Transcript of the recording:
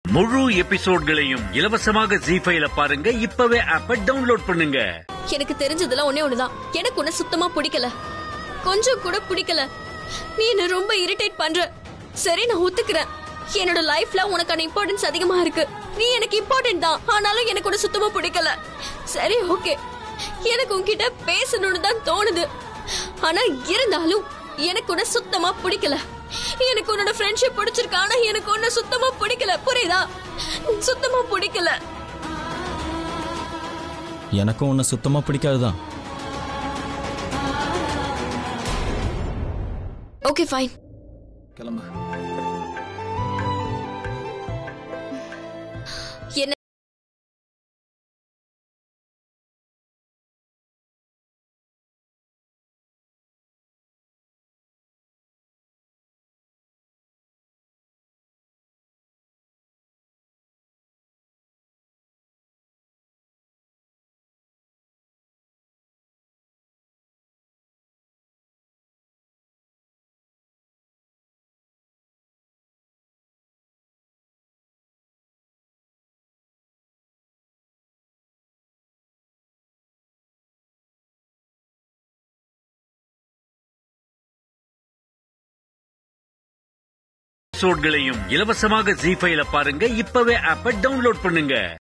முழு எபிசோட்களையும் இலவசமாக ஜி ஃபைல பாருங்க இப்பவே ஆப்ப டவுன்லோட் பண்ணுங்க எனக்கு தெரிஞ்சதெல்லாம் ஒண்ணே ஒண்ணுதான் எனக்கு உன்னை சுத்தமா பிடிக்கல கொஞ்சம் கூட பிடிக்கல நீ என்ன ரொம்ப இரிட்டேட் பண்ற சரி நான் ஒத்துக்கிறேன் என்னோட லைஃப்ல உனக்கான இம்பார்ட்டன்ஸ் அதிகமா இருக்கு நீ எனக்கு இம்பார்ட்டன்ட் தான் ஆனாலும் எனக்கு உன்னை சுத்தமா பிடிக்கல சரி ஓகே எனக்கு உன்கிட்ட பேசணும்னு தான் தோணுது ஆனா இருந்தாலும் எனக்கு உன்னை சுத்தமா பிடிக்கல எனக்கு உன்னோட ஃப்ரெண்ட்ஷிப் பிடிச்சிருக்கு ஆனா எனக்கு உன்னை சுத்தமா பிடிக்கல புரியுதா சுத்தமா பிடிக்கல எனக்கும் உன்னை சுத்தமா பிடிக்காதுதான் ஓகே ஃபைன் கிளம்பு என்ன எபிசோட்களையும் இலவசமாக ஜி ஃபைல பாருங்க இப்பவே ஆப்ப டவுன்லோட் பண்ணுங்க